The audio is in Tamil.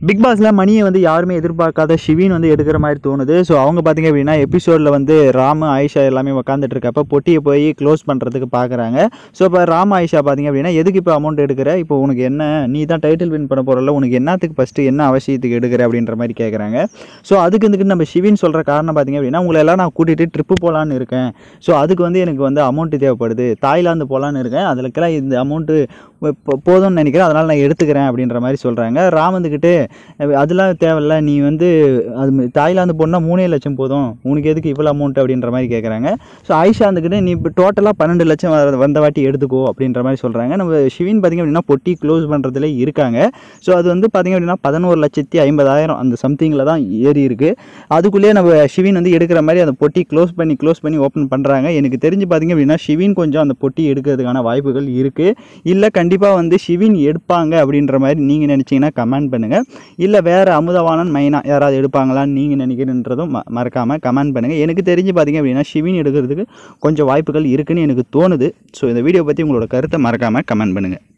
பிக் பாஸ்ல மணியை வந்து யாருமே எதிர்பார்க்காத ஷிவின் வந்து எடுக்கிற மாதிரி தோணுது ஸோ அவங்க பார்த்தீங்க அப்படின்னா எபிசோடில் வந்து ராமு ஆயிஷா எல்லாமே உட்காந்துட்டு இருக்கப்ப பொட்டியை போய் க்ளோஸ் பண்ணுறதுக்கு பார்க்குறாங்க ஸோ இப்போ ராம ஆயிஷா பார்த்தீங்க அப்படின்னா எதுக்கு இப்போ அமௌண்ட் எடுக்கிற இப்போ உனக்கு என்ன நீ தான் டைட்டில் வின் பண்ண போகிறல உனக்கு என்னத்துக்கு ஃபஸ்ட்டு என்ன அவசியத்துக்கு எடுக்கிற அப்படின்ற மாதிரி கேட்குறாங்க ஸோ அதுக்கு வந்துட்டு நம்ம ஷிவின் சொல்கிற காரணம் பார்த்தீங்க அப்படின்னா உங்களை எல்லாம் நான் கூட்டிகிட்டு ட்ரிப்பு போகலான்னு இருக்கேன் ஸோ அதுக்கு வந்து எனக்கு வந்து அமௌண்ட் தேவைப்படுது தாய்லாந்து போகலான்னு இருக்கேன் அதுலக்கெல்லாம் இந்த அமௌண்ட்டு போதும்னு நினைக்கிறேன் அதனால் நான் எடுத்துக்கிறேன் அப்படின்ற மாதிரி சொல்கிறாங்க ராம் வந்துக்கிட்டு அஹ் அதெல்லாம் தேவையில்ல நீ வந்து அது ம- தாய்லாந்து போனால் மூணே லட்சம் போதும் உனக்கு எதுக்கு இவ்வளோ அமௌண்ட் அப்படின்ற மாதிரி கேட்குறாங்க ஸோ ஆயிஷா வந்துக்கிட்டு நீ இப்போ டோட்டலாக பன்னெண்டு லட்சம் வர- வந்த வாட்டி எடுத்துக்கோ அப்படின்ற மாதிரி சொல்கிறாங்க நம்ம ஷிவின் பார்த்திங்க அப்படின்னா பொட்டி க்ளோஸ் பண்ணுறதுல இருக்காங்க ஸோ அது வந்து பார்த்திங்க அப்படின்னா பதினோரு லட்சத்தி ஐம்பதாயிரம் அந்த சம்திங்கில் தான் ஏறி இருக்குது அதுக்குள்ளேயே நம்ம ஷிவின் வந்து எடுக்கிற மாதிரி அந்த பொட்டி க்ளோஸ் பண்ணி க்ளோஸ் பண்ணி ஓப்பன் பண்ணுறாங்க எனக்கு தெரிஞ்சு பார்த்திங்க அப்படின்னா ஷிவின் கொஞ்சம் அந்த பொட்டி எடுக்கிறதுக்கான வாய்ப்புகள் இருக்குது இல்லை கண்டிப்பாக வந்து ஷிவின் எடுப்பாங்க அப்படின்ற மாதிரி நீங்கள் நினச்சிங்கன்னா கமெண்ட் பண்ணுங்கள் இல்லை வேறு அமுதவாணன் மைனா யாராவது எடுப்பாங்களான்னு நீங்கள் நினைக்கிறன்றதும் ம மறக்காமல் கமெண்ட் பண்ணுங்கள் எனக்கு தெரிஞ்சு பார்த்தீங்க அப்படின்னா ஷிவின் எடுக்கிறதுக்கு கொஞ்சம் வாய்ப்புகள் இருக்குன்னு எனக்கு தோணுது ஸோ இந்த வீடியோ பற்றி உங்களோட கருத்தை மறக்காமல் கமெண்ட் பண்ணுங்கள்